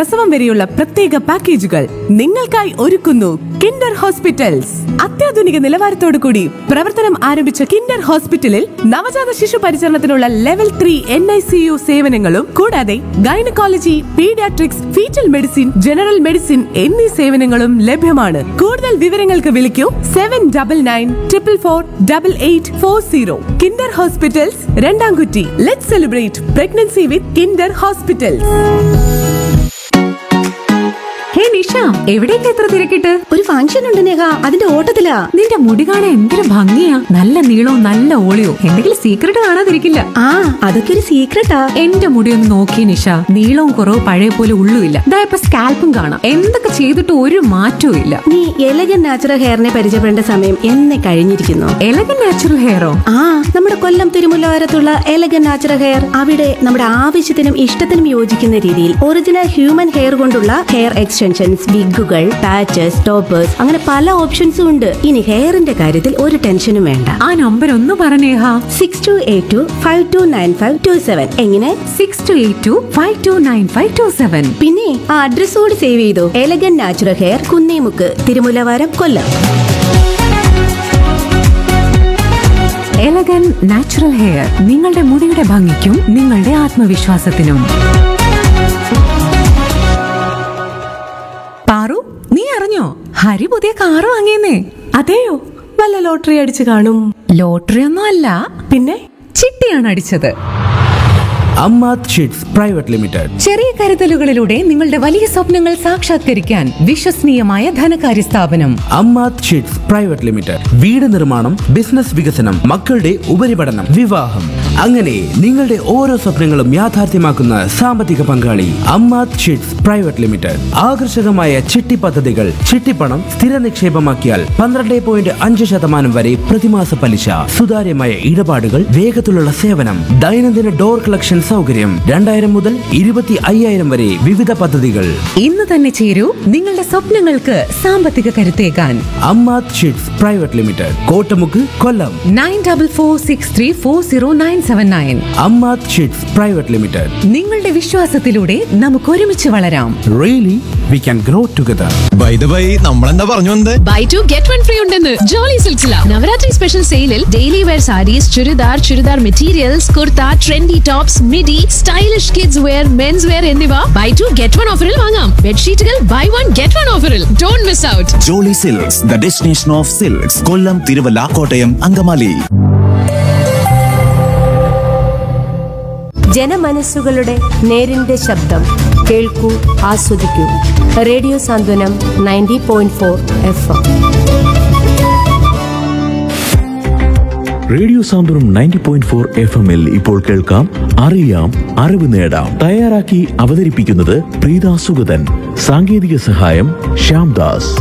പ്രസവം വരെയുള്ള പ്രത്യേക പാക്കേജുകൾ നിങ്ങൾക്കായി ഒരുക്കുന്നു കിൻഡർ ഹോസ്പിറ്റൽസ് അത്യാധുനിക നിലവാരത്തോടു കൂടി പ്രവർത്തനം ആരംഭിച്ച കിൻഡർ ഹോസ്പിറ്റലിൽ നവജാത ശിശു പരിചരണത്തിനുള്ള level three N I C U സേവനങ്ങളും കൂടാതെ gynaecology paediatrics fetal medicine general medicine എന്നീ സേവനങ്ങളും ലഭ്യമാണ് കൂടുതൽ വിവരങ്ങൾക്ക് വിളിക്കൂ seven double nine triple four double eight four zero kinder hospitals Randamkutty let celebrate pregnancy with kinder hospitals hey Nisha എവിടേക്ക് എത്ര തിരക്കിട്ട് ഒരു ഫംഗ്ഷൻ ഉണ്ട് നേഹ അതിന്റെ ഓട്ടത്തിലാ നിന്റെ മുടി കാണാൻ എന്തൊരു ഭംഗിയാ നല്ല നീളവും നല്ല ഓളിയോ എന്തെങ്കിലും സീക്രട്ട് കാണാതിരിക്കില്ല ആ അതൊക്കെ ഒരു സീക്രട്ടാ എന്റെ മുടി ഒന്ന് നോക്കി നിഷ നീളവും കുറവ് പഴയ പോലെ ഉള്ളുമില്ല ഇതാ ഇപ്പൊ സ്കാൽപ്പും കാണാം എന്തൊക്കെ ചെയ്തിട്ട് ഒരു മാറ്റവും ഇല്ല നീ എലഗൻ നാച്ചുറൽ ഹെയറിനെ പരിചയപ്പെടേണ്ട സമയം എന്നെ കഴിഞ്ഞിരിക്കുന്നു എലഗൻ നാച്ചുറൽ ഹെയറോ ആ നമ്മുടെ കൊല്ലം തിരുമുല്ലവാരത്തുള്ള എലഗൻ നാച്ചുറൽ ഹെയർ അവിടെ നമ്മുടെ ആവശ്യത്തിനും ഇഷ്ടത്തിനും യോജിക്കുന്ന രീതിയിൽ ഒറിജിനൽ ഹ്യൂമൻ ഹെയർ കൊണ്ടുള്ള ഹെയർ എക്സ്റ്റൻഷൻസ് വിഗുകൾ പാച്ചസ് ടോപ്പേഴ്സ് അങ്ങനെ പല ഓപ്ഷൻസും ഉണ്ട് ഇനി ഹെയറിന്റെ കാര്യത്തിൽ ഒരു ടെൻഷനും വേണ്ട ആ നമ്പർ ഒന്ന് പറഞ്ഞേഹ six two eight two five two nine five two seven എങ്ങനെ six two eight two five two nine five two seven പിന്നെ ആ അഡ്രസ് കൂടി സേവ് ചെയ്തു elegant natural hair Kunnemukku Thirumullavaram Kollam elegant natural hair നിങ്ങളുടെ മുടിയുടെ ഭംഗിക്കും നിങ്ങളുടെ ആത്മവിശ്വാസത്തിനും പാറു നീ അറിഞ്ഞോ ഹരി പുതിയ കാറ് വാങ്ങിയെന്നേ അതെയോ വല്ല ലോട്ടറി അടിച്ചു കാണും ലോട്ടറി ഒന്നും അല്ല പിന്നെ ചിട്ടിയാണ് അടിച്ചത് അമ്മാത് ഷീറ്റ്സ് പ്രൈവറ്റ് ലിമിറ്റഡ് ചെറിയ കരുതലുകളിലൂടെ നിങ്ങളുടെ വലിയ സ്വപ്നങ്ങൾ സാക്ഷാത്കരിക്കാൻ വിശ്വസനീയമായ ധനകാര്യ സ്ഥാപനം അമ്മാത് ഷീറ്റ്സ് പ്രൈവറ്റ് ലിമിറ്റഡ് വീട് നിർമ്മാണം ബിസിനസ് വികസനം മക്കളുടെ ഉപരിപഠനം വിവാഹം അങ്ങനെ നിങ്ങളുടെ ഓരോ സ്വപ്നങ്ങളും യാഥാർത്ഥ്യമാക്കുന്ന സാമ്പത്തിക പങ്കാളി അമ്മാത് ഷീറ്റ്സ് പ്രൈവറ്റ് ലിമിറ്റഡ് ആകർഷകമായ ചിട്ടി പദ്ധതികൾ ചിട്ടിപ്പണം സ്ഥിര നിക്ഷേപമാക്കിയാൽ പന്ത്രണ്ട് പോയിന്റ് അഞ്ച് ശതമാനം വരെ പ്രതിമാസ പലിശ സുതാര്യമായ ഇടപാടുകൾ വേഗത്തിലുള്ള സേവനം ദൈനംദിന ഡോർ കളക്ഷൻ സൗകര്യം രണ്ടായിരം മുതൽ ഇരുപത്തി അയ്യായിരം വരെ വിവിധ പദ്ധതികൾ ഇന്ന് തന്നെ ചേരൂ നിങ്ങളുടെ സ്വപ്നങ്ങൾക്ക് സാമ്പത്തിക കരുത്തേകാൻ Ammath chits private limited Kottamukku Kollam nine double four six three four zero nine seven nine Ammath chits private limited നിങ്ങളുടെ വിശ്വാസത്തിലൂടെ നമുക്ക് ഒരുമിച്ച് വളരാം really we can grow together by the by നമ്മളെന്താ പറഞ്ഞു വന്നത് buy two get one free ഉണ്ടെന്ന് ജോളി സിൽസില നവരാത്രി സ്പെഷ്യൽ സെയിലിൽ daily wear sarees churidar churidar materials kurta trendy tops midi stylish kids wear men's wear എന്നിവ ബൈ ടു ഗെറ്റ് വൺ ഓഫറിൽ വാങ്ങാം ബെഡ്ഷീറ്റുകൾ ബൈ വൺ ഗെറ്റ് വൺ ഓഫറിൽ don't miss out Jolly Silks the destination of silks Kollam Thiruvalla Kottayam Angamaly ജനമനസ്സുകളുടെ നേരിന്റെ ശബ്ദം കേൾക്കൂ ആസ്വദിക്കൂ radio Santhwanam ninety point four F M radio Santhwanam ninety point four F എമ്മിൽ ഇപ്പോൾ കേൾക്കാം അറിയാം അറിവ് നേടാം തയ്യാറാക്കി അവതരിപ്പിക്കുന്നത് പ്രീത സുഗതൻ സാങ്കേതിക സഹായം ശ്യാംദാസ്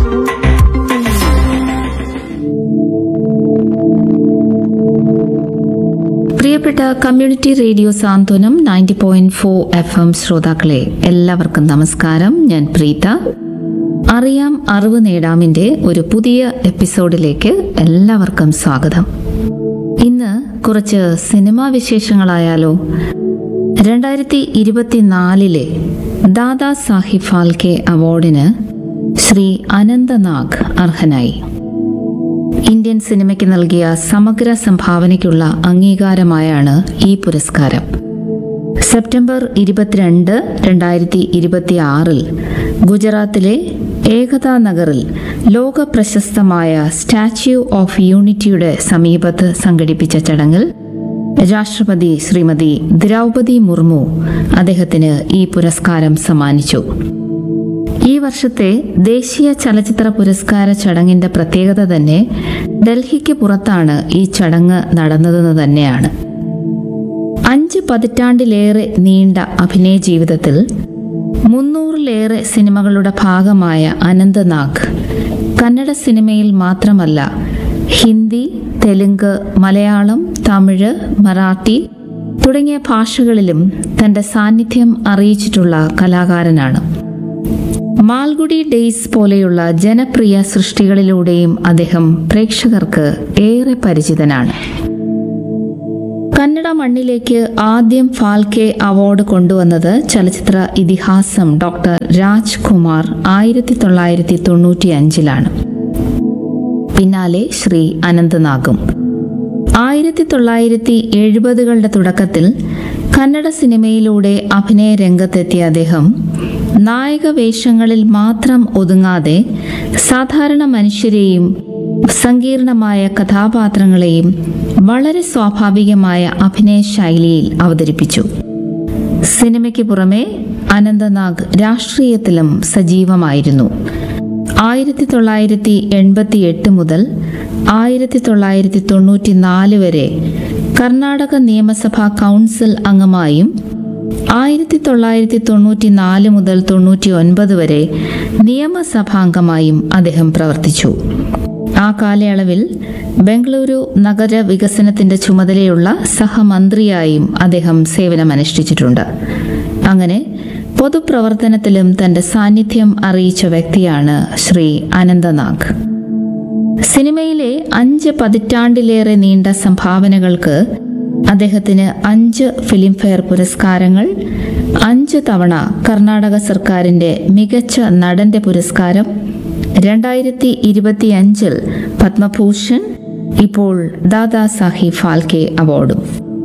പ്രിയപ്പെട്ട community radio Santhwanam ninety point four F M ശ്രോതാക്കളെ എല്ലാവർക്കും നമസ്കാരം ഞാൻ പ്രീത അറിയാം അറിവ് നേടാമിന്റെ ഒരു പുതിയ എപ്പിസോഡിലേക്ക് എല്ലാവർക്കും സ്വാഗതം ഇന്ന് കുറച്ച് സിനിമാ വിശേഷങ്ങളായാലോ രണ്ടായിരത്തി ഇരുപത്തിനാലിലെ ദാദാ സാഹിബ് ഫാൽക്കെ അവാർഡിന് ശ്രീ അനന്തനാഗ് അർഹനായി ഇന്ത്യൻ സിനിമയ്ക്ക് നൽകിയ സമഗ്ര സംഭാവനയ്ക്കുള്ള അംഗീകാരമായാണ് ഈ പുരസ്കാരം സെപ്റ്റംബർ ഇരുപത്തിരണ്ട് രണ്ടായിരത്തി ഇരുപത്തി ആറിൽ ഗുജറാത്തിലെ ഏകതാ നഗറിൽ ലോക പ്രശസ്തമായ സ്റ്റാച്യു ഓഫ് യൂണിറ്റിയുടെ സമീപത്ത് സംഘടിപ്പിച്ച ചടങ്ങിൽ രാഷ്ട്രപതി ശ്രീമതി ദ്രൗപതി മുർമു അദ്ദേഹത്തിന് ഈ പുരസ്കാരം സമ്മാനിച്ചു ഈ വർഷത്തെ ദേശീയ ചലച്ചിത്ര പുരസ്കാര ചടങ്ങിന്റെ പ്രത്യേകത തന്നെ ഡൽഹിക്ക് പുറത്താണ് ഈ ചടങ്ങ് നടന്നതെന്ന് തന്നെയാണ് അഞ്ച് പതിറ്റാണ്ടിലേറെ നീണ്ട അഭിനയ ജീവിതത്തിൽ മുന്നൂറിലേറെ സിനിമകളുടെ ഭാഗമായ അനന്തനാഗ് കന്നഡ സിനിമയിൽ മാത്രമല്ല ഹിന്ദി തെലുങ്ക് മലയാളം തമിഴ് മറാഠി തുടങ്ങിയ ഭാഷകളിലും തന്റെ സാന്നിധ്യം അറിയിച്ചിട്ടുള്ള കലാകാരനാണ് മാൽഗുഡി ഡേയ്സ് പോലെയുള്ള ജനപ്രിയ സൃഷ്ടികളിലൂടെയും അദ്ദേഹം പ്രേക്ഷകർക്ക് ഏറെ പരിചിതനാണ് കന്നഡ മണ്ണിലേക്ക് ആദ്യം ഫാൽക്കെ അവാർഡ് കൊണ്ടുവന്നത് ചലച്ചിത്ര ഇതിഹാസം ഡോക്ടർ രാജ്കുമാർ ആയിരത്തി തൊള്ളായിരത്തി തൊണ്ണൂറ്റി അഞ്ചിലാണ് പിന്നാലെ ശ്രീ അനന്തനാഗും ആയിരത്തി തൊള്ളായിരത്തി എഴുപതുകളുടെ തുടക്കത്തിൽ കന്നഡ സിനിമയിലൂടെ അഭിനയ രംഗത്തെത്തിയ അദ്ദേഹം നായക വേഷങ്ങളിൽ മാത്രം ഒതുങ്ങാതെ സാധാരണ മനുഷ്യരെയും സങ്കീർണമായ കഥാപാത്രങ്ങളെയും വളരെ സ്വാഭാവികമായ അഭിനയ ശൈലിയിൽ അവതരിപ്പിച്ചു സിനിമയ്ക്ക് പുറമെ അനന്തനാഗ് രാഷ്ട്രീയത്തിലും സജീവമായിരുന്നു ആയിരത്തി തൊള്ളായിരത്തി എൺപത്തി എട്ട് മുതൽ ആയിരത്തി തൊള്ളായിരത്തി തൊണ്ണൂറ്റി നാല് വരെ കർണാടക നിയമസഭാ കൗൺസിൽ അംഗമായും ആയിരത്തി തൊള്ളായിരത്തി തൊണ്ണൂറ്റി നാല് മുതൽ തൊണ്ണൂറ്റി ഒൻപത് വരെ നിയമസഭാംഗമായും അദ്ദേഹം പ്രവർത്തിച്ചു ആ കാലയളവിൽ ബംഗളൂരു നഗര വികസനത്തിന്റെ ചുമതലയുള്ള സഹമന്ത്രിയായും അദ്ദേഹം സേവനമനുഷ്ഠിച്ചിട്ടുണ്ട് അങ്ങനെ പൊതുപ്രവർത്തനത്തിലും തന്റെ സാന്നിധ്യം അറിയിച്ച വ്യക്തിയാണ് ശ്രീ അനന്തനാഗ് സിനിമയിലെ അഞ്ച് പതിറ്റാണ്ടിലേറെ നീണ്ട സംഭാവനകൾക്ക് അദ്ദേഹത്തിന് അഞ്ച് ഫിലിംഫെയർ പുരസ്കാരങ്ങൾ അഞ്ച് തവണ കർണാടക സർക്കാരിന്റെ മികച്ച നടന്റെ പുരസ്കാരം രണ്ടായിരത്തി ഇരുപത്തിയഞ്ചിൽ പത്മഭൂഷൺ ഇപ്പോൾ ദാദാ സാഹിബ് ഫാൽക്കെ അവാർഡും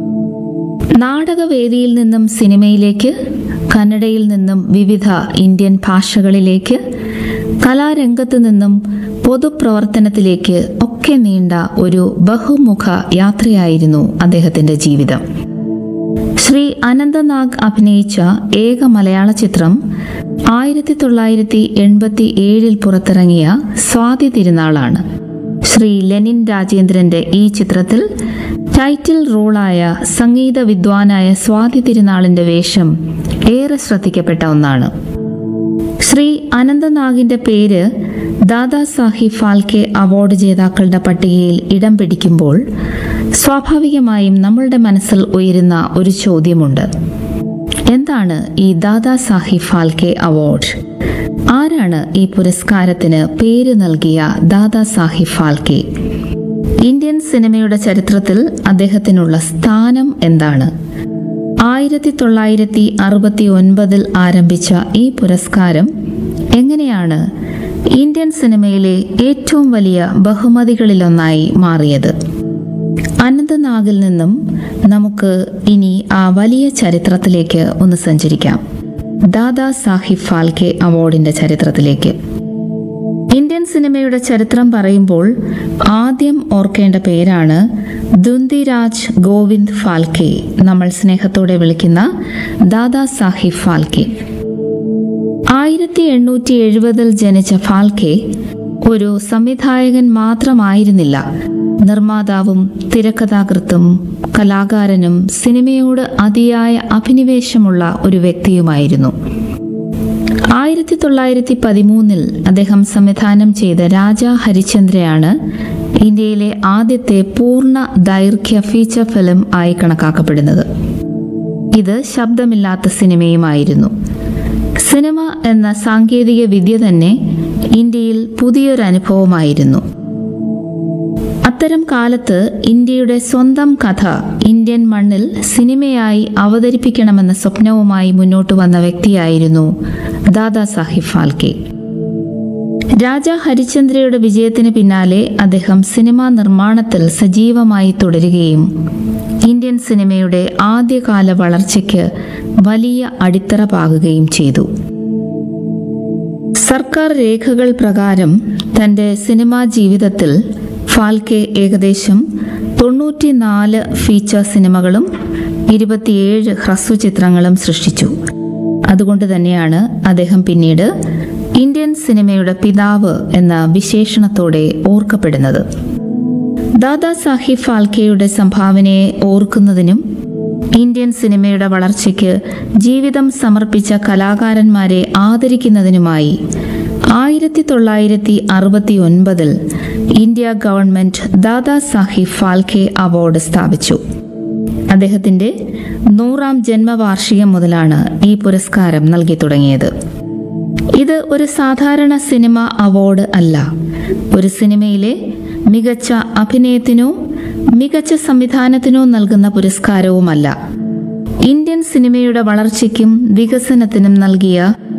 നാടകവേദിയിൽ നിന്നും സിനിമയിലേക്ക് കന്നഡയിൽ നിന്നും വിവിധ ഇന്ത്യൻ ഭാഷകളിലേക്ക് കലാരംഗത്ത് നിന്നും പൊതുപ്രവർത്തനത്തിലേക്ക് ഒക്കെ നീണ്ട ഒരു ബഹുമുഖ യാത്രയായിരുന്നു അദ്ദേഹത്തിന്റെ ജീവിതം ശ്രീ അനന്തനാഗ് അഭിനയിച്ച ഏക മലയാള ചിത്രം ആയിരത്തി തൊള്ളായിരത്തി എൺപത്തി ഏഴിൽ പുറത്തിറങ്ങിയ സ്വാതി തിരുനാളാണ് ശ്രീ ലെനിൻ രാജേന്ദ്രന്റെ ഈ ചിത്രത്തിൽ ടൈറ്റിൽ റോളായ സംഗീത വിദ്വാനായ സ്വാതി തിരുനാളിന്റെ വേഷം ഏറെ ശ്രദ്ധിക്കപ്പെട്ട ഒന്നാണ് ശ്രീ അനന്തനാഗിന്റെ പേര് ദാദാ സാഹിബ് ഫാൽക്കെ അവാർഡ് ജേതാക്കളുടെ പട്ടികയിൽ ഇടം പിടിക്കുമ്പോൾ സ്വാഭാവികമായും നമ്മളുടെ മനസ്സിൽ ഉയരുന്ന ഒരു ചോദ്യമുണ്ട് എന്താണ് ഈ ദാദാ സാഹിബ് ഫാൽക്കെ അവാർഡ് ആരാണ് ഈ പുരസ്കാരത്തിന് പേര് നൽകിയ ദാദാ സാഹിബ് ഫാൽക്കെ ഇന്ത്യൻ സിനിമയുടെ ചരിത്രത്തിൽ അദ്ദേഹത്തിനുള്ള സ്ഥാനം എന്താണ് ആയിരത്തി തൊള്ളായിരത്തി അറുപത്തി ഒൻപതിൽ ആരംഭിച്ച ഈ പുരസ്കാരം എങ്ങനെയാണ് ഇന്ത്യൻ സിനിമയിലെ ഏറ്റവും വലിയ ബഹുമതികളിലൊന്നായി മാറിയത് അനന്തനാഗിൽ നിന്നും നമുക്ക് ഇനി ആ വലിയ ചരിത്രത്തിലേക്ക് ഒന്ന് സഞ്ചരിക്കാം ദാദാ സാഹിബ് ഫാൽക്കെ അവാർഡിന്റെ ചരിത്രത്തിലേക്ക് ഇന്ത്യൻ സിനിമയുടെ ചരിത്രം പറയുമ്പോൾ ആദ്യം ഓർക്കേണ്ട പേരാണ് ദുന്തിരാജ് ഗോവിന്ദ് ഫാൽക്കെ നമ്മൾ സ്നേഹത്തോടെ വിളിക്കുന്ന ദാദാ സാഹിബ് ഫാൽക്കെ ആയിരത്തി എണ്ണൂറ്റി എഴുപതിൽ ജനിച്ച ഫാൽക്കെ ഒരു സംവിധായകൻ മാത്രമായിരുന്നില്ല നിർമ്മാതാവും തിരക്കഥാകൃത്തും കലാകാരനും സിനിമയോട് അതിയായ അഭിനിവേശമുള്ള ഒരു വ്യക്തിയുമായിരുന്നു ആയിരത്തി തൊള്ളായിരത്തി പതിമൂന്നിൽ അദ്ദേഹം സംവിധാനം ചെയ്ത രാജ ഹരിചന്ദ്രയാണ് ഇന്ത്യയിലെ ആദ്യത്തെ പൂർണ്ണ ദൈർഘ്യ ഫീച്ചർ ഫിലിം ആയി കണക്കാക്കപ്പെടുന്നത് ഇത് ശബ്ദമില്ലാത്ത സിനിമയുമായിരുന്നു സിനിമ എന്ന സാങ്കേതിക വിദ്യ തന്നെ ഇന്ത്യയിൽ പുതിയൊരു അനുഭവമായിരുന്നു അത്തരം കാലത്ത് ഇന്ത്യയുടെ സ്വന്തം കഥ ഇന്ത്യൻ മണ്ണിൽ സിനിമയായി അവതരിപ്പിക്കണമെന്ന സ്വപ്നവുമായി മുന്നോട്ട് വന്ന വ്യക്തിയായിരുന്നു ദാദാ സാഹിബ് ഫാൽക്കെ രാജ ഹരിചന്ദ്രയുടെ വിജയത്തിന് പിന്നാലെ അദ്ദേഹം സിനിമാ നിർമ്മാണത്തിൽ സജീവമായി തുടരുകയും ഇന്ത്യൻ സിനിമയുടെ ആദ്യകാല വളർച്ചയ്ക്ക് വലിയ അടിത്തറ പാകുകയും ചെയ്തു സർക്കാർ രേഖകൾ പ്രകാരം തന്റെ സിനിമാ ജീവിതത്തിൽ ഫാൽക്കെ ഏകദേശം തൊണ്ണൂറ്റിനാല് ഫീച്ചർ സിനിമകളും ഇരുപത്തിയേഴ് ഹ്രസ്വചിത്രങ്ങളും സൃഷ്ടിച്ചു അതുകൊണ്ട് തന്നെയാണ് അദ്ദേഹം പിന്നീട് ഇന്ത്യൻ സിനിമയുടെ പിതാവ് എന്ന വിശേഷണത്തോടെ ഓർക്കപ്പെടുന്നത് ദാദാ സാഹിബ് ഫാൽക്കെയുടെ സംഭാവനയെ ഓർക്കുന്നതിനും ഇന്ത്യൻ സിനിമയുടെ വളർച്ചയ്ക്ക് ജീവിതം സമർപ്പിച്ച കലാകാരന്മാരെ ആദരിക്കുന്നതിനുമായി ആയിരത്തി തൊള്ളായിരത്തി അറുപത്തി ഒൻപതിൽ India government Dada Saheb Phalke award സ്ഥാപിച്ചു അദ്ദേഹത്തിന്റെ നൂറാം ജന്മവാർഷികം മുതലാണ് ഈ പുരസ്കാരം നൽകി തുടങ്ങിയത് ഇത് ഒരു സാധാരണ സിനിമ അവാർഡ് അല്ല ഒരു സിനിമയിലെ മികച്ച അഭിനയത്തിനോ മികച്ച സംവിധാനത്തിനോ നൽകുന്ന പുരസ്കാരവുമല്ല ഇന്ത്യൻ സിനിമയുടെ വളർച്ചയ്ക്കും വികസനത്തിനും നൽകിയ